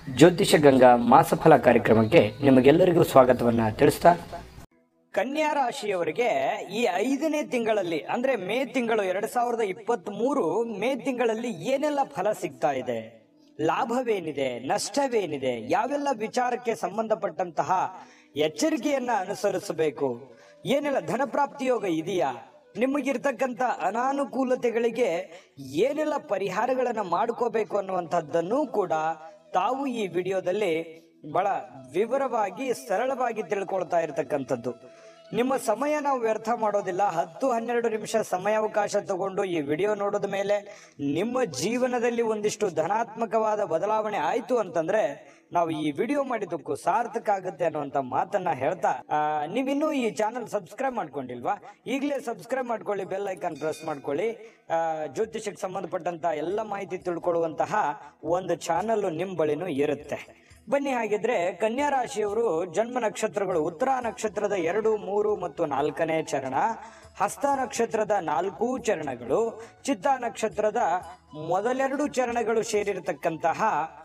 ಜ್ಯೋತಿಷ ಗಂಗಾ ಮಾಸಫಲ ಕಾರ್ಯಕ್ರಮಕ್ಕೆ ನಿಮಗೆಲ್ಲರಿಗೂ ಸ್ವಾಗತವನ್ನ ತಿಳಿಸ್ತಾ ಕನ್ಯಾ ರಾಶಿಯವರಿಗೆ ಈ ಐದನೇ ತಿಂಗಳಲ್ಲಿ ಅಂದ್ರೆ ಮೇ ತಿಂಗಳು ಎರಡ್ ಸಾವಿರದ ಇಪ್ಪತ್ತ್ ಮೂರು ಮೇ ತಿಂಗಳಲ್ಲಿ ಏನೆಲ್ಲ ಫಲ ಸಿಗ್ತಾ ಇದೆ ಲಾಭವೇನಿದೆ ನಷ್ಟವೇನಿದೆ ಯಾವೆಲ್ಲ ವಿಚಾರಕ್ಕೆ ಸಂಬಂಧಪಟ್ಟಂತಹ ಎಚ್ಚರಿಕೆಯನ್ನ ಅನುಸರಿಸಬೇಕು ಏನೆಲ್ಲ ಧನಪ್ರಾಪ್ತಿ ಯೋಗ ಇದೆಯಾ ನಿಮಗಿರ್ತಕ್ಕಂಥ ಅನಾನುಕೂಲತೆಗಳಿಗೆ ಏನೆಲ್ಲ ಪರಿಹಾರಗಳನ್ನ ಮಾಡ್ಕೋಬೇಕು ಅನ್ನುವಂಥದ್ದನ್ನು ಕೂಡ ತಾವು ಈ ವಿಡಿಯೋದಲ್ಲಿ ಬಹಳ ವಿವರವಾಗಿ ಸರಳವಾಗಿ ತಿಳ್ಕೊಳ್ತಾ ಇರತಕ್ಕಂಥದ್ದು ನಿಮ್ಮ ಸಮಯ ನಾವು ವ್ಯರ್ಥ ಮಾಡೋದಿಲ್ಲ ಹತ್ತು ಹನ್ನೆರಡು ನಿಮಿಷ ಸಮಯಾವಕಾಶ ತಗೊಂಡು ಈ ವಿಡಿಯೋ ನೋಡಿದ ಮೇಲೆ ನಿಮ್ಮ ಜೀವನದಲ್ಲಿ ಒಂದಿಷ್ಟು ಧನಾತ್ಮಕವಾದ ಬದಲಾವಣೆ ಆಯ್ತು ಅಂತಂದ್ರೆ ನಾವು ಈ ವಿಡಿಯೋ ಮಾಡಿದ್ದಕ್ಕೂ ಸಾರ್ಥಕ ಆಗುತ್ತೆ ಅನ್ನುವಂತ ಮಾತನ್ನ ಹೇಳ್ತಾ ಆ, ನೀವಿನ್ನೂ ಈ ಚಾನಲ್ ಸಬ್ಸ್ಕ್ರೈಬ್ ಮಾಡ್ಕೊಂಡಿಲ್ವಾ ಈಗಲೇ ಸಬ್ಸ್ಕ್ರೈಬ್ ಮಾಡ್ಕೊಳ್ಳಿ ಬೆಲ್ ಐಕಾನ್ ಪ್ರೆಸ್ ಮಾಡ್ಕೊಳ್ಳಿ ಆ, ಜ್ಯೋತಿಷಕ್ಕೆ ಸಂಬಂಧಪಟ್ಟಂತ ಎಲ್ಲ ಮಾಹಿತಿ ತಿಳ್ಕೊಳ್ಳುವಂತಹ ಒಂದು ಚಾನಲ್ ನಿಮ್ ಬಳಿನೂ ಇರುತ್ತೆ ಬನ್ನಿ ಹಾಗಿದ್ರೆ ಕನ್ಯಾ ರಾಶಿಯವರು ಜನ್ಮ ನಕ್ಷತ್ರಗಳು ಉತ್ತರ ನಕ್ಷತ್ರದ ಎರಡು ಮೂರು ಮತ್ತು ನಾಲ್ಕನೇ ಚರಣ ಹಸ್ತ ನಕ್ಷತ್ರದ ನಾಲ್ಕು ಚರಣಗಳು ಚಿತ್ತ ನಕ್ಷತ್ರದ ಮೊದಲೆರಡು ಚರಣಗಳು ಸೇರಿರತಕ್ಕಂತಹ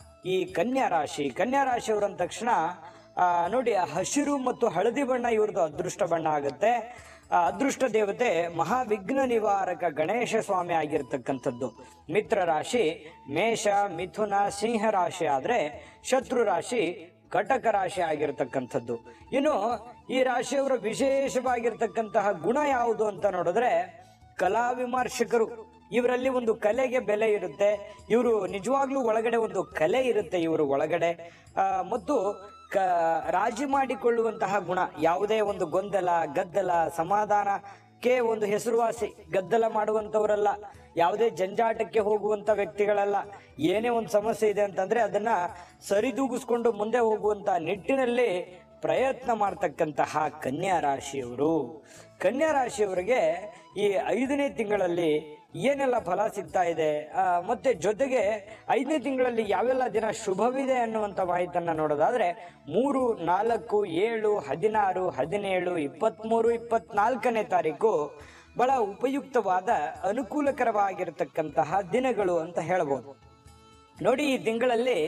ಈ ಕನ್ಯಾ ರಾಶಿ ಕನ್ಯಾ ರಾಶಿಯವರು ಅಂದ ತಕ್ಷಣ ಆ, ನೋಡಿ ಆ ಹಸಿರು ಮತ್ತು ಹಳದಿ ಬಣ್ಣ ಇವ್ರದ್ದು ಅದೃಷ್ಟ ಬಣ್ಣ ಆಗುತ್ತೆ ಆ ಅದೃಷ್ಟ ದೇವತೆ ಮಹಾವಿಘ್ನ ನಿವಾರಕ ಗಣೇಶ ಸ್ವಾಮಿ ಆಗಿರ್ತಕ್ಕಂಥದ್ದು ಮಿತ್ರ ರಾಶಿ ಮೇಷ ಮಿಥುನ ಸಿಂಹ ರಾಶಿ ಆದ್ರೆ ಶತ್ರು ರಾಶಿ ಕಟಕ ರಾಶಿ ಆಗಿರ್ತಕ್ಕಂಥದ್ದು ಇನ್ನು ಈ ರಾಶಿಯವರ ವಿಶೇಷವಾಗಿರ್ತಕ್ಕಂತಹ ಗುಣ ಯಾವುದು ಅಂತ ನೋಡಿದ್ರೆ ಕಲಾ ವಿಮರ್ಶಕರು ಇವರಲ್ಲಿ ಒಂದು ಕಲೆಗೆ ಬೆಲೆ ಇರುತ್ತೆ ಇವರು ನಿಜವಾಗ್ಲೂ ಒಳಗಡೆ ಒಂದು ಕಲೆ ಇರುತ್ತೆ ಇವರು ಒಳಗಡೆ ಆ, ಮತ್ತು ಕ ರಾಜಿ ಮಾಡಿಕೊಳ್ಳುವಂತಹ ಗುಣ ಯಾವುದೇ ಒಂದು ಗೊಂದಲ ಗದ್ದಲ ಸಮಾಧಾನಕ್ಕೆ ಒಂದು ಹೆಸರುವಾಸಿ ಗದ್ದಲ ಮಾಡುವಂತವರಲ್ಲ ಯಾವುದೇ ಜಂಜಾಟಕ್ಕೆ ಹೋಗುವಂತ ವ್ಯಕ್ತಿಗಳಲ್ಲ ಏನೇ ಒಂದು ಸಮಸ್ಯೆ ಇದೆ ಅಂತಂದ್ರೆ ಅದನ್ನ ಸರಿದೂಗಿಸ್ಕೊಂಡು ಮುಂದೆ ಹೋಗುವಂತ ನಿಟ್ಟಿನಲ್ಲಿ ಪ್ರಯತ್ನ ಮಾಡ್ತಕ್ಕಂತಹ ಕನ್ಯಾ ರಾಶಿಯವರು ಕನ್ಯಾ ರಾಶಿಯವರಿಗೆ ಈ ಐದನೇ ತಿಂಗಳಲ್ಲಿ ಏನೆಲ್ಲ ಫಲ ಸಿಗ್ತಾ ಇದೆ ಆ, ಮತ್ತೆ ಜೊತೆಗೆ ಐದನೇ ತಿಂಗಳಲ್ಲಿ ಯಾವೆಲ್ಲ ದಿನ ಶುಭವಿದೆ ಅನ್ನುವಂಥ ಮಾಹಿತಿಯನ್ನ ನೋಡೋದಾದ್ರೆ ಮೂರು ನಾಲ್ಕು ಏಳು ಹದಿನಾರು ಹದಿನೇಳು ಇಪ್ಪತ್ತ್ಮೂರು ಇಪ್ಪತ್ನಾಲ್ಕನೇ ತಾರೀಕು ಬಹಳ ಉಪಯುಕ್ತವಾದ ಅನುಕೂಲಕರವಾಗಿರತಕ್ಕಂತಹ ದಿನಗಳು ಅಂತ ಹೇಳ್ಬೋದು ನೋಡಿ ಈ ತಿಂಗಳಲ್ಲಿ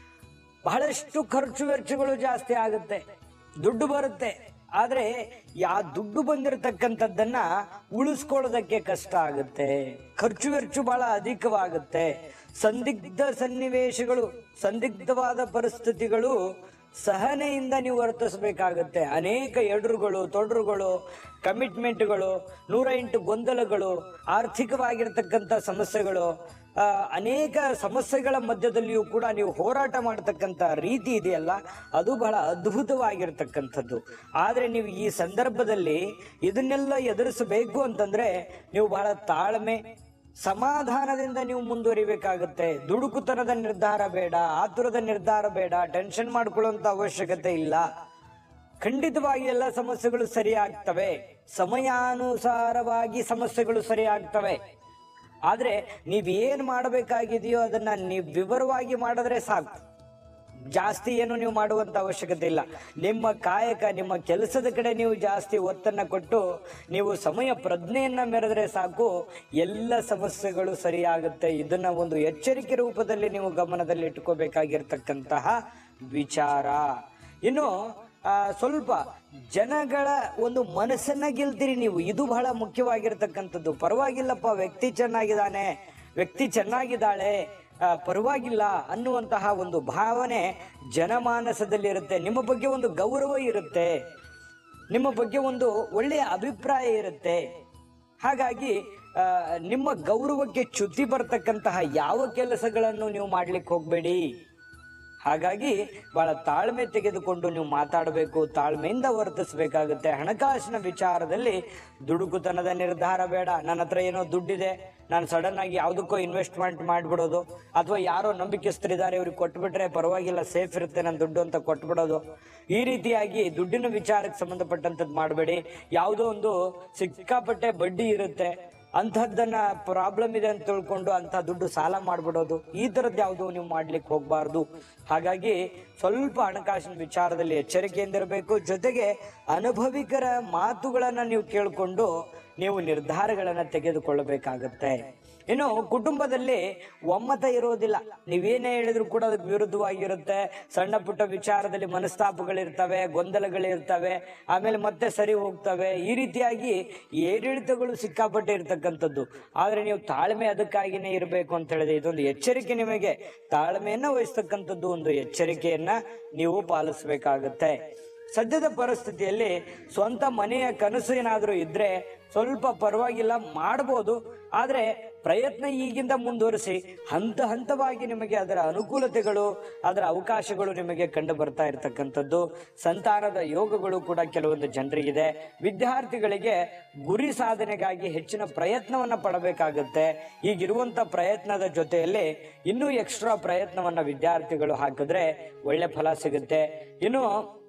ಬಹಳಷ್ಟು ಖರ್ಚು ವೆಚ್ಚಗಳು ಜಾಸ್ತಿ ಆಗುತ್ತೆ ದುಡ್ಡು ಬರುತ್ತೆ ಆದ್ರೆ ಯಾ ದುಡ್ಡು ಬಂದಿರತಕ್ಕಂಥದ್ದನ್ನ ಉಳಿಸ್ಕೊಳ್ಳೋದಕ್ಕೆ ಕಷ್ಟ ಆಗುತ್ತೆ ಖರ್ಚು ವೆಚ್ಚ ಬಹಳ ಅಧಿಕವಾಗುತ್ತೆ ಸಂದಿಗ್ಧ ಸನ್ನಿವೇಶಗಳು ಸಂದಿಗ್ಧವಾದ ಪರಿಸ್ಥಿತಿಗಳು ಸಹನೆಯಿಂದ ನೀವು ವರ್ತಿಸಬೇಕಾಗುತ್ತೆ ಅನೇಕ ಎಡರುಗಳು ತೊಡರುಗಳು ಕಮಿಟ್ಮೆಂಟ್ಗಳು ನೂರ ಎಂಟು ಗೊಂದಲಗಳು ಆರ್ಥಿಕವಾಗಿರ್ತಕ್ಕಂಥ ಸಮಸ್ಯೆಗಳು ಆ, ಅನೇಕ ಸಮಸ್ಯೆಗಳ ಮಧ್ಯದಲ್ಲಿಯೂ ಕೂಡ ನೀವು ಹೋರಾಟ ಮಾಡತಕ್ಕಂಥ ರೀತಿ ಇದೆಯಲ್ಲ ಅದು ಬಹಳ ಅದ್ಭುತವಾಗಿರ್ತಕ್ಕಂಥದ್ದು ಆದರೆ ನೀವು ಈ ಸಂದರ್ಭದಲ್ಲಿ ಇದನ್ನೆಲ್ಲ ಎದುರಿಸಬೇಕು ಅಂತಂದ್ರೆ ನೀವು ಬಹಳ ತಾಳ್ಮೆ ಸಮಾಧಾನದಿಂದ ನೀವು ಮುಂದುವರಿಬೇಕಾಗುತ್ತೆ ದುಡುಕುತನದ ನಿರ್ಧಾರ ಬೇಡ ಆತುರದ ನಿರ್ಧಾರ ಬೇಡ ಟೆನ್ಷನ್ ಮಾಡ್ಕೊಳ್ಳುವಂತ ಅವಶ್ಯಕತೆ ಇಲ್ಲ ಖಂಡಿತವಾಗಿ ಎಲ್ಲ ಸಮಸ್ಯೆಗಳು ಸರಿಯಾಗ್ತವೆ ಸಮಯಾನುಸಾರವಾಗಿ ಸಮಸ್ಯೆಗಳು ಸರಿಯಾಗ್ತವೆ ಆದ್ರೆ ನೀವ್ ಏನ್ ಮಾಡಬೇಕಾಗಿದೆಯೋ ಅದನ್ನ ನೀವು ವಿವರವಾಗಿ ಮಾಡಿದ್ರೆ ಸಾಕು ಜಾಸ್ತಿ ಏನು ನೀವು ಮಾಡುವಂತ ಅವಶ್ಯಕತೆ ಇಲ್ಲ ನಿಮ್ಮ ಕಾಯಕ ನಿಮ್ಮ ಕೆಲಸದ ಕಡೆ ನೀವು ಜಾಸ್ತಿ ಒತ್ತನ್ನ ಕೊಟ್ಟು ನೀವು ಸಮಯ ಪ್ರಜ್ಞೆಯನ್ನ ಮೆರೆದ್ರೆ ಸಾಕು ಎಲ್ಲ ಸಮಸ್ಯೆಗಳು ಸರಿಯಾಗುತ್ತೆ ಇದನ್ನ ಒಂದು ಎಚ್ಚರಿಕೆ ರೂಪದಲ್ಲಿ ನೀವು ಗಮನದಲ್ಲಿ ಇಟ್ಕೋಬೇಕಾಗಿರ್ತಕ್ಕಂತಹ ವಿಚಾರ ಇನ್ನು ಆ, ಸ್ವಲ್ಪ ಜನಗಳ ಒಂದು ಮನಸ್ಸನ್ನ ಗೆಲ್ತೀರಿ ನೀವು ಇದು ಬಹಳ ಮುಖ್ಯವಾಗಿರ್ತಕ್ಕಂಥದ್ದು ಪರವಾಗಿಲ್ಲಪ್ಪ ವ್ಯಕ್ತಿ ಚೆನ್ನಾಗಿದ್ದಾನೆ ವ್ಯಕ್ತಿ ಚೆನ್ನಾಗಿದ್ದಾಳೆ ಆ, ಪರವಾಗಿಲ್ಲ ಅನ್ನುವಂತಹ ಒಂದು ಭಾವನೆ ಜನಮಾನಸದಲ್ಲಿ ಇರುತ್ತೆ ನಿಮ್ಮ ಬಗ್ಗೆ ಒಂದು ಗೌರವ ಇರುತ್ತೆ ನಿಮ್ಮ ಬಗ್ಗೆ ಒಂದು ಒಳ್ಳೆಯ ಅಭಿಪ್ರಾಯ ಇರುತ್ತೆ ಹಾಗಾಗಿ ಆ, ನಿಮ್ಮ ಗೌರವಕ್ಕೆ ಚ್ಯುತಿ ಬರ್ತಕ್ಕಂತಹ ಯಾವ ಕೆಲಸಗಳನ್ನು ನೀವು ಮಾಡ್ಲಿಕ್ಕೆ ಹೋಗ್ಬೇಡಿ ಹಾಗಾಗಿ ಬಹಳ ತಾಳ್ಮೆ ತೆಗೆದುಕೊಂಡು ನೀವು ಮಾತಾಡಬೇಕು ತಾಳ್ಮೆಯಿಂದ ವರ್ತಿಸಬೇಕಾಗುತ್ತೆ ಹಣಕಾಸಿನ ವಿಚಾರದಲ್ಲಿ ದುಡುಕುತನದ ನಿರ್ಧಾರ ಬೇಡ ನನ್ನ ಹತ್ರ ಏನೋ ದುಡ್ಡಿದೆ ನಾನು ಸಡನ್ ಆಗಿ ಯಾವುದಕ್ಕೋ ಇನ್ವೆಸ್ಟ್ಮೆಂಟ್ ಮಾಡಿಬಿಡೋದು ಅಥವಾ ಯಾರೋ ನಂಬಿಕೆಸ್ತರಿದ್ದಾರೆ ಇವ್ರಿಗೆ ಕೊಟ್ಬಿಟ್ರೆ ಪರವಾಗಿಲ್ಲ ಸೇಫ್ ಇರುತ್ತೆ ನನ್ನ ದುಡ್ಡು ಅಂತ ಕೊಟ್ಬಿಡೋದು ಈ ರೀತಿಯಾಗಿ ದುಡ್ಡಿನ ವಿಚಾರಕ್ಕೆ ಸಂಬಂಧಪಟ್ಟಂಥದ್ದು ಮಾಡಬೇಡಿ ಯಾವುದೋ ಒಂದು ಸಿಕ್ಕಾಪಟ್ಟೆ ಬಡ್ಡಿ ಇರುತ್ತೆ ಅಂಥದ್ದನ್ನ ಪ್ರಾಬ್ಲಮ್ ಇದೆ ಅಂತ ತಿಳ್ಕೊಂಡು ಅಂತ ದುಡ್ಡು ಸಾಲ ಮಾಡ್ಬಿಡೋದು ಈ ತರದ್ದು ಯಾವುದು ನೀವು ಮಾಡ್ಲಿಕ್ಕೆ ಹೋಗ್ಬಾರ್ದು ಹಾಗಾಗಿ ಸ್ವಲ್ಪ ಹಣಕಾಸಿನ ವಿಚಾರದಲ್ಲಿ ಎಚ್ಚರಿಕೆಯಿಂದ ಇರಬೇಕು ಜೊತೆಗೆ ಅನುಭವಿಕರ ಮಾತುಗಳನ್ನ ನೀವು ಕೇಳಿಕೊಂಡು ನೀವು ನಿರ್ಧಾರಗಳನ್ನ ತೆಗೆದುಕೊಳ್ಳಬೇಕಾಗತ್ತೆ ಇನ್ನು ಕುಟುಂಬದಲ್ಲಿ ಒಮ್ಮತ ಇರೋದಿಲ್ಲ ನೀವೇನೇ ಹೇಳಿದ್ರು ಕೂಡ ಅದಕ್ಕೆ ವಿರುದ್ಧವಾಗಿರುತ್ತೆ ಸಣ್ಣ ಪುಟ್ಟ ವಿಚಾರದಲ್ಲಿ ಮನಸ್ತಾಪಗಳಿರ್ತವೆ ಗೊಂದಲಗಳಿರ್ತವೆ ಆಮೇಲೆ ಮತ್ತೆ ಸರಿ ಹೋಗ್ತವೆ ಈ ರೀತಿಯಾಗಿ ಏರಿಳಿತಗಳು ಸಿಕ್ಕಾಪಟ್ಟೆ ಇರ್ತಕ್ಕಂಥದ್ದು ಆದ್ರೆ ನೀವು ತಾಳ್ಮೆ ಅದಕ್ಕಾಗಿನೇ ಇರಬೇಕು ಅಂತ ಹೇಳಿದ್ರೆ ಇದೊಂದು ಎಚ್ಚರಿಕೆ ನಿಮಗೆ ತಾಳ್ಮೆಯನ್ನ ವಹಿಸ್ತಕ್ಕಂಥದ್ದು ಒಂದು ಎಚ್ಚರಿಕೆಯನ್ನ ನೀವು ಪಾಲಿಸಬೇಕಾಗತ್ತೆ ಸದ್ಯದ ಪರಿಸ್ಥಿತಿಯಲ್ಲಿ ಸ್ವಂತ ಮನೆಯ ಕನಸು ಏನಾದರೂ ಇದ್ರೆ ಸ್ವಲ್ಪ ಪರವಾಗಿಲ್ಲ ಮಾಡ್ಬೋದು ಆದ್ರೆ ಪ್ರಯತ್ನ ಈಗಿಂದ ಮುಂದುವರಿಸಿ ಹಂತ ಹಂತವಾಗಿ ನಿಮಗೆ ಅದರ ಅನುಕೂಲತೆಗಳು ಅದರ ಅವಕಾಶಗಳು ನಿಮಗೆ ಕಂಡು ಬರ್ತಾ ಇರತಕ್ಕಂಥದ್ದು ಸಂತಾನದ ಯೋಗಗಳು ಕೂಡ ಕೆಲವೊಂದು ಜನರಿಗಿದೆ ವಿದ್ಯಾರ್ಥಿಗಳಿಗೆ ಗುರಿ ಸಾಧನೆಗಾಗಿ ಹೆಚ್ಚಿನ ಪ್ರಯತ್ನವನ್ನ ಪಡಬೇಕಾಗುತ್ತೆ ಈಗಿರುವಂತ ಪ್ರಯತ್ನದ ಜೊತೆಯಲ್ಲಿ ಇನ್ನೂ ಎಕ್ಸ್ಟ್ರಾ ಪ್ರಯತ್ನವನ್ನ ವಿದ್ಯಾರ್ಥಿಗಳು ಹಾಕಿದ್ರೆ ಒಳ್ಳೆ ಫಲ ಸಿಗುತ್ತೆ ಇನ್ನು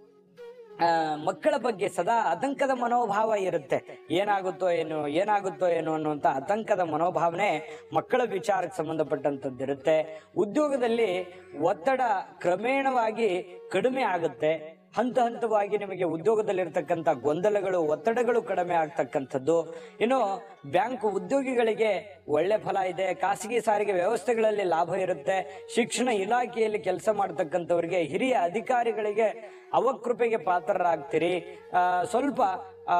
ಆ, ಮಕ್ಕಳ ಬಗ್ಗೆ ಸದಾ ಆತಂಕದ ಮನೋಭಾವ ಇರುತ್ತೆ ಏನಾಗುತ್ತೋ ಏನು ಏನಾಗುತ್ತೋ ಏನು ಅನ್ನುವಂತ ಆತಂಕದ ಮನೋಭಾವನೆ ಮಕ್ಕಳ ವಿಚಾರಕ್ಕೆ ಸಂಬಂಧಪಟ್ಟಂತದ್ದು ಇರುತ್ತೆ ಉದ್ಯೋಗದಲ್ಲಿ ಒತ್ತಡ ಕ್ರಮೇಣವಾಗಿ ಕಡಿಮೆ ಆಗುತ್ತೆ ಹಂತ ಹಂತವಾಗಿ ನಿಮಗೆ ಉದ್ಯೋಗದಲ್ಲಿರ್ತಕ್ಕಂಥ ಗೊಂದಲಗಳು ಒತ್ತಡಗಳು ಕಡಿಮೆ ಆಗ್ತಕ್ಕಂಥದ್ದು ಇನ್ನು ಬ್ಯಾಂಕ್ ಉದ್ಯೋಗಿಗಳಿಗೆ ಒಳ್ಳೆ ಫಲ ಇದೆ ಖಾಸಗಿ ಸಾರಿಗೆ ವ್ಯವಸ್ಥೆಗಳಲ್ಲಿ ಲಾಭ ಇರುತ್ತೆ ಶಿಕ್ಷಣ ಇಲಾಖೆಯಲ್ಲಿ ಕೆಲಸ ಮಾಡ್ತಕ್ಕಂಥವ್ರಿಗೆ ಹಿರಿಯ ಅಧಿಕಾರಿಗಳಿಗೆ ಅವಕೃಪೆಗೆ ಪಾತ್ರರಾಗ್ತೀರಿ ಆ, ಸ್ವಲ್ಪ ಆ,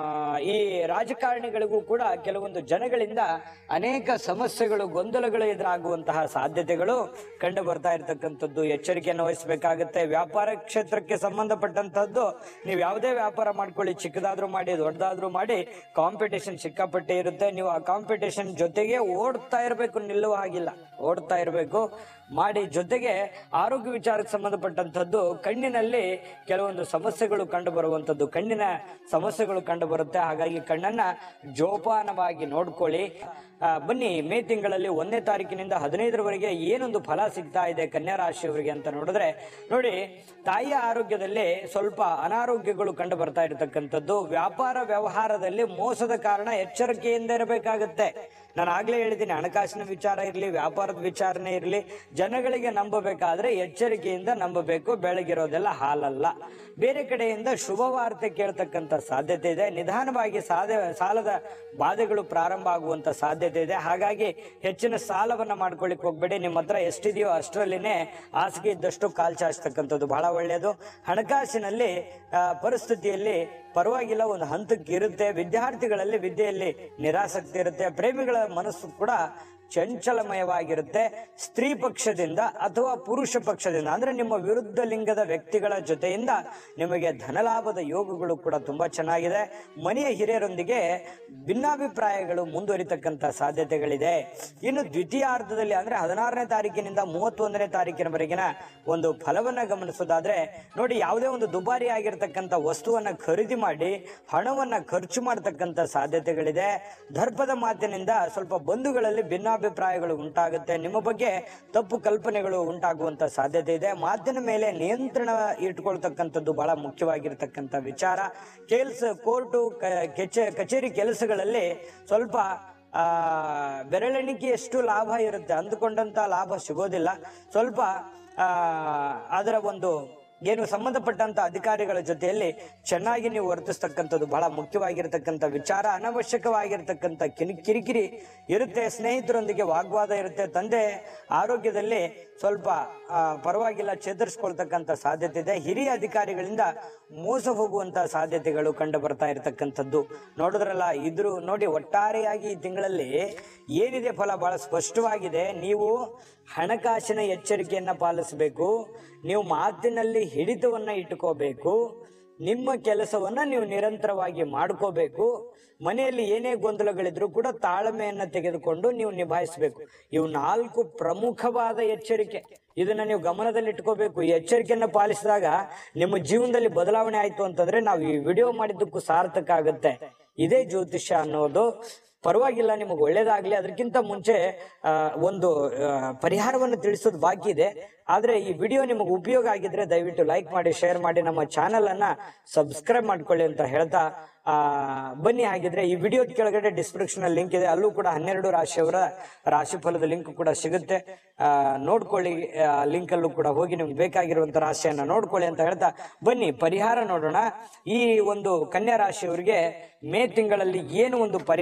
ಈ ರಾಜಕಾರಣಿಗಳಿಗೂ ಕೂಡ ಕೆಲವೊಂದು ಜನಗಳಿಂದ ಅನೇಕ ಸಮಸ್ಯೆಗಳು ಗೊಂದಲಗಳು ಎದುರಾಗುವಂತಹ ಸಾಧ್ಯತೆಗಳು ಕಂಡು ಬರ್ತಾ ಇರತಕ್ಕಂಥದ್ದು ಎಚ್ಚರಿಕೆಯನ್ನು ವಹಿಸಬೇಕಾಗುತ್ತೆ ವ್ಯಾಪಾರ ಕ್ಷೇತ್ರಕ್ಕೆ ಸಂಬಂಧಪಟ್ಟಂತಹದ್ದು ನೀವು ಯಾವುದೇ ವ್ಯಾಪಾರ ಮಾಡ್ಕೊಳ್ಳಿ ಚಿಕ್ಕದಾದ್ರೂ ಮಾಡಿ ದೊಡ್ಡದಾದ್ರೂ ಮಾಡಿ ಕಾಂಪಿಟೇಷನ್ ಸಿಕ್ಕಾಪಟ್ಟೆ ಇರುತ್ತೆ ನೀವು ಆ ಕಾಂಪಿಟೇಷನ್ ಜೊತೆಗೆ ಓಡ್ತಾ ಇರಬೇಕು ನಿಲ್ಲುವ ಹಾಗಿಲ್ಲ ಓಡ್ತಾ ಇರಬೇಕು ಮಾಡಿ ಜೊತೆಗೆ ಆರೋಗ್ಯ ವಿಚಾರಕ್ಕೆ ಸಂಬಂಧಪಟ್ಟಂತದ್ದು ಕಣ್ಣಿನಲ್ಲಿ ಕೆಲವೊಂದು ಸಮಸ್ಯೆಗಳು ಕಂಡು ಬರುವಂತದ್ದು ಕಣ್ಣಿನ ಸಮಸ್ಯೆಗಳು ಕಂಡು ಬರುತ್ತೆ ಹಾಗಾಗಿ ಕಣ್ಣನ್ನ ಜೋಪಾನವಾಗಿ ನೋಡ್ಕೊಳ್ಳಿ ಆ, ಬನ್ನಿ ಮೇ ತಿಂಗಳಲ್ಲಿ ಒಂದನೇ ತಾರೀಕಿನಿಂದ ಹದಿನೈದರವರೆಗೆ ಏನೊಂದು ಫಲ ಸಿಗ್ತಾ ಇದೆ ಕನ್ಯಾ ರಾಶಿಯವರಿಗೆ ಅಂತ ನೋಡಿದ್ರೆ ನೋಡಿ ತಾಯಿಯ ಆರೋಗ್ಯದಲ್ಲಿ ಸ್ವಲ್ಪ ಅನಾರೋಗ್ಯಗಳು ಕಂಡು ಬರ್ತಾ ಇರತಕ್ಕಂಥದ್ದು ವ್ಯಾಪಾರ ವ್ಯವಹಾರದಲ್ಲಿ ಮೋಸದ ಕಾರಣ ಎಚ್ಚರಿಕೆಯಿಂದ ಇರಬೇಕಾಗತ್ತೆ ನಾನು ಆಗ್ಲೇ ಹೇಳಿದ್ದೀನಿ ಹಣಕಾಸಿನ ವಿಚಾರ ಇರಲಿ ವ್ಯಾಪಾರದ ವಿಚಾರನೆ ಇರಲಿ ಜನಗಳಿಗೆ ನಂಬಬೇಕಾದ್ರೆ ಎಚ್ಚರಿಕೆಯಿಂದ ನಂಬಬೇಕು ಬೆಳಗಿರೋದೆಲ್ಲ ಹಾಲಲ್ಲ ಬೇರೆ ಕಡೆಯಿಂದ ಶುಭ ವಾರ್ತೆ ಕೇಳ್ತಕ್ಕಂಥ ಸಾಧ್ಯತೆ ಇದೆ ನಿಧಾನವಾಗಿ ಸಾಧ ಸಾಲದ ಬಾಧೆಗಳು ಪ್ರಾರಂಭ ಆಗುವಂತ ಸಾಧ್ಯತೆ ಇದೆ ಹಾಗಾಗಿ ಹೆಚ್ಚಿನ ಸಾಲವನ್ನ ಮಾಡ್ಕೊಳ್ಳಿಕ್ ಹೋಗ್ಬೇಡಿ ನಿಮ್ಮ ಹತ್ರ ಎಷ್ಟಿದೆಯೋ ಅಷ್ಟರಲ್ಲಿನೇ ಹಾಸಿಗೆ ಇದ್ದಷ್ಟು ಕಾಲ್ ಚಾಚ್ತಕ್ಕಂಥದ್ದು ಬಹಳ ಒಳ್ಳೆಯದು ಹಣಕಾಸಿನಲ್ಲಿ ಆ, ಪರಿಸ್ಥಿತಿಯಲ್ಲಿ ಪರವಾಗಿಲ್ಲ ಒಂದು ಹಂತಕ್ಕೆ ಇರುತ್ತೆ ವಿದ್ಯಾರ್ಥಿಗಳಲ್ಲಿ ವಿದ್ಯೆಯಲ್ಲಿ ನಿರಾಸಕ್ತಿ ಇರುತ್ತೆ ಪ್ರೇಮಿಗಳ ಮನಸ್ಸು ಕೂಡ ಚಂಚಲಮಯವಾಗಿರುತ್ತೆ ಸ್ತ್ರೀ ಪಕ್ಷದಿಂದ ಅಥವಾ ಪುರುಷ ಪಕ್ಷದಿಂದ ಅಂದ್ರೆ ನಿಮ್ಮ ವಿರುದ್ಧ ಲಿಂಗದ ವ್ಯಕ್ತಿಗಳ ಜೊತೆಯಿಂದ ನಿಮಗೆ ಧನಲಾಭದ ಯೋಗಗಳು ಕೂಡ ತುಂಬಾ ಚೆನ್ನಾಗಿದೆ ಮನೆಯ ಹಿರಿಯರೊಂದಿಗೆ ಭಿನ್ನಾಭಿಪ್ರಾಯಗಳು ಮುಂದುವರಿತಕ್ಕಂತ ಸಾಧ್ಯತೆಗಳಿದೆ ಇನ್ನು ದ್ವಿತೀಯಾರ್ಧದಲ್ಲಿ ಅಂದ್ರೆ ಹದಿನಾರನೇ ತಾರೀಕಿನಿಂದ ಮೂವತ್ತೊಂದನೇ ತಾರೀಕಿನವರೆಗಿನ ಒಂದು ಫಲವನ್ನ ಗಮನಿಸೋದಾದ್ರೆ ನೋಡಿ ಯಾವುದೇ ಒಂದು ದುಬಾರಿ ಆಗಿರ್ತಕ್ಕಂಥ ವಸ್ತುವನ್ನ ಖರೀದಿ ಮಾಡಿ ಹಣವನ್ನ ಖರ್ಚು ಮಾಡತಕ್ಕಂತ ಸಾಧ್ಯತೆಗಳಿದೆ ದರ್ಪದ ಮಾತಿನಿಂದ ಸ್ವಲ್ಪ ಬಂಧುಗಳಲ್ಲಿ ಭಿನ್ನಾಭಿಪ್ರಾಯಗಳು ಉಂಟಾಗುತ್ತೆ ನಿಮ್ಮ ಬಗ್ಗೆ ತಪ್ಪು ಕಲ್ಪನೆಗಳು ಉಂಟಾಗುವಂತ ಸಾಧ್ಯತೆ ಇದೆ ಮಾತಿನ ಮೇಲೆ ನಿಯಂತ್ರಣ ಇಟ್ಕೊಳ್ತಕ್ಕಂಥದ್ದು ಬಹಳ ಮುಖ್ಯವಾಗಿರ್ತಕ್ಕಂಥ ವಿಚಾರ ಕೆಲಸ ಕೋರ್ಟು ಕ- ಕೆಚ- ಕಚೇರಿ ಕೆಲಸಗಳಲ್ಲಿ ಸ್ವಲ್ಪ ಆ ಬೆರಳೆಣಿಕೆಯಷ್ಟು ಲಾಭ ಇರುತ್ತೆ ಅಂದುಕೊಂಡಂತ ಲಾಭ ಸಿಗೋದಿಲ್ಲ ಸ್ವಲ್ಪ ಆ ಅದರ ಒಂದು ಏನು ಸಂಬಂಧಪಟ್ಟಂತ ಅಧಿಕಾರಿಗಳ ಜೊತೆಯಲ್ಲಿ ಚೆನ್ನಾಗಿ ನೀವು ವರ್ತಿಸ್ತಕ್ಕಂಥದ್ದು ಬಹಳ ಮುಖ್ಯವಾಗಿರ್ತಕ್ಕಂಥ ವಿಚಾರ ಅನವಶ್ಯಕವಾಗಿರ್ತಕ್ಕಂಥ ಕಿರಿ ಕಿರಿಕಿರಿ ಇರುತ್ತೆ ಸ್ನೇಹಿತರೊಂದಿಗೆ ವಾಗ್ವಾದ ಇರುತ್ತೆ ತಂದೆ ಆರೋಗ್ಯದಲ್ಲಿ ಸ್ವಲ್ಪ ಆ, ಪರವಾಗಿಲ್ಲ ಚೇತರಿಸ್ಕೊಳ್ತಕ್ಕಂಥ ಸಾಧ್ಯತೆ ಇದೆ ಹಿರಿಯ ಅಧಿಕಾರಿಗಳಿಂದ ಮೋಸ ಹೋಗುವಂತ ಸಾಧ್ಯತೆಗಳು ಕಂಡು ಬರ್ತಾ ಇರತಕ್ಕಂಥದ್ದು ನೋಡಿದ್ರಲ್ಲ ಇದ್ರು ನೋಡಿ ಒಟ್ಟಾರೆಯಾಗಿ ಈ ತಿಂಗಳಲ್ಲಿ ಏನಿದೆ ಫಲ ಬಹಳ ಸ್ಪಷ್ಟವಾಗಿದೆ ನೀವು ಹಣಕಾಸಿನ ಎಚ್ಚರಿಕೆಯನ್ನ ಪಾಲಿಸಬೇಕು ನೀವು ಮಾತಿನಲ್ಲಿ ಹಿಡಿತವನ್ನ ಇಟ್ಕೋಬೇಕು ನಿಮ್ಮ ಕೆಲಸವನ್ನ ನೀವು ನಿರಂತರವಾಗಿ ಮಾಡ್ಕೋಬೇಕು ಮನೆಯಲ್ಲಿ ಏನೇ ಗೊಂದಲಗಳಿದ್ರು ಕೂಡ ತಾಳ್ಮೆಯನ್ನ ತೆಗೆದುಕೊಂಡು ನೀವು ನಿಭಾಯಿಸಬೇಕು ಇವು ನಾಲ್ಕು ಪ್ರಮುಖವಾದ ಎಚ್ಚರಿಕೆ ಇದನ್ನ ನೀವು ಗಮನದಲ್ಲಿ ಇಟ್ಕೋಬೇಕು ಈ ಎಚ್ಚರಿಕೆಯನ್ನ ಪಾಲಿಸಿದಾಗ ನಿಮ್ಮ ಜೀವನದಲ್ಲಿ ಬದಲಾವಣೆ ಆಯ್ತು ಅಂತಂದ್ರೆ ನಾವು ಈ ವಿಡಿಯೋ ಮಾಡಿದ್ದಕ್ಕೂ ಸಾರ್ಥಕ ಆಗುತ್ತೆ ಇದೇ ಜ್ಯೋತಿಷ್ಯ ಅನ್ನೋದು ಪರವಾಗಿಲ್ಲ ನಿಮಗೆ ಒಳ್ಳೇದಾಗ್ಲಿ ಅದಕ್ಕಿಂತ ಮುಂಚೆ ಆ, ಒಂದು ಆ, ಪರಿಹಾರವನ್ನು ತಿಳಿಸೋದು ಬಾಕಿ ಇದೆ ಆದ್ರೆ ಈ ವಿಡಿಯೋ ನಿಮಗೆ ಉಪಯೋಗ ಆಗಿದ್ರೆ ದಯವಿಟ್ಟು ಲೈಕ್ ಮಾಡಿ ಶೇರ್ ಮಾಡಿ ನಮ್ಮ ಚಾನೆಲ್ ಅನ್ನ ಸಬ್ಸ್ಕ್ರೈಬ್ ಮಾಡ್ಕೊಳ್ಳಿ ಅಂತ ಹೇಳ್ತಾ ಆ ಬನ್ನಿ ಹಾಗಿದ್ರೆ ಈ ವಿಡಿಯೋ ಕೆಳಗಡೆ ಡಿಸ್ಕ್ರಿಪ್ಷನ್ ಅಲ್ಲಿ ಲಿಂಕ್ ಇದೆ ಅಲ್ಲೂ ಕೂಡ ಹನ್ನೆರಡು ರಾಶಿಯವರ ರಾಶಿಫಲದ ಲಿಂಕ್ ಕೂಡ ಸಿಗುತ್ತೆ ಆ ನೋಡ್ಕೊಳ್ಳಿ ಲಿಂಕ್ ಅಲ್ಲೂ ಕೂಡ ಹೋಗಿ ನಿಮ್ಗೆ ಬೇಕಾಗಿರುವಂತ ರಾಶಿಯನ್ನ ನೋಡ್ಕೊಳ್ಳಿ ಅಂತ ಹೇಳ್ತಾ ಬನ್ನಿ ಪರಿಹಾರ ನೋಡೋಣ ಈ ಒಂದು ಕನ್ಯಾ ರಾಶಿಯವರಿಗೆ ಮೇ ತಿಂಗಳಲ್ಲಿ ಏನು ಒಂದು ಪರಿಹಾರವನ್ನ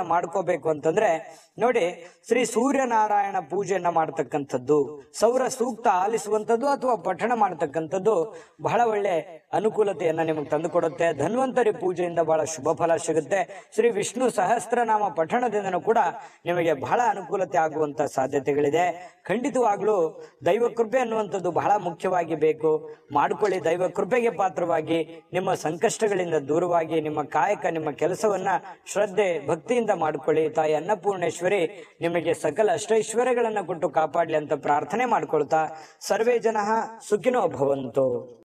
ಮಾಡ್ಕೋಬೇಕು ಅಂತಂದ್ರೆ ನೋಡಿ ಶ್ರೀ ಸೂರ್ಯನಾರಾಯಣ ಪೂಜೆಯನ್ನ ಮಾಡ್ತಕ್ಕಂಥದ್ದು ಸೌರ ಸೂಕ್ತ ಆಲಿಸುವಂಥದ್ದು ಅಥವಾ ಪಠಣ ಮಾಡ್ತಕ್ಕಂಥದ್ದು ಬಹಳ ಒಳ್ಳೆ ಅನುಕೂಲತೆಯನ್ನ ನಿಮಗೆ ತಂದುಕೊಡುತ್ತೆ ಧನ್ವಂತರಿ ಪೂಜೆಯಿಂದ ಬಹಳ ಶುಭ ಫಲ ಸಿಗುತ್ತೆ ಶ್ರೀ ವಿಷ್ಣು ಸಹಸ್ರನಾಮ ಪಠಣದಿಂದನೂ ಕೂಡ ನಿಮಗೆ ಬಹಳ ಅನುಕೂಲತೆ ಆಗುವಂತ ಸಾಧ್ಯತೆಗಳಿದೆ ಖಂಡಿತವಾಗ್ಲೂ ದೈವ ಕೃಪೆ ಅನ್ನುವಂಥದ್ದು ಬಹಳ ಮುಖ್ಯವಾಗಿ ಬೇಕು ಮಾಡ್ಕೊಳ್ಳಿ ದೈವ ಕೃಪೆಗೆ ಪಾತ್ರವಾಗಿ ನಿಮ್ಮ ಸಂಕಷ್ಟಗಳಿಂದ ದೂರವಾಗಿ ನಿಮ್ಮ ಕಾಯಕ ನಿಮ್ಮ ಕೆಲಸವನ್ನ ಶ್ರದ್ಧೆ ಭಕ್ತಿಯಿಂದ ಮಾಡ್ಕೊಳ್ಳಿ ತಾಯಿ ಅನ್ನಪೂರ್ಣೇಶ್ವರಿ ನಿಮಗೆ ಸಕಲ ಅಷ್ಟೈಶ್ವರ್ಯಗಳನ್ನ ಕೊಟ್ಟು ಕಾಪಾಡ್ಲಿ ಅಂತ ಪ್ರಾರ್ಥನೆ ಮಾಡ್ಕೊಳ್ತಾ ಸರ್ವೇ ಜನ ಸುಖಿನೋ ಭವಂತು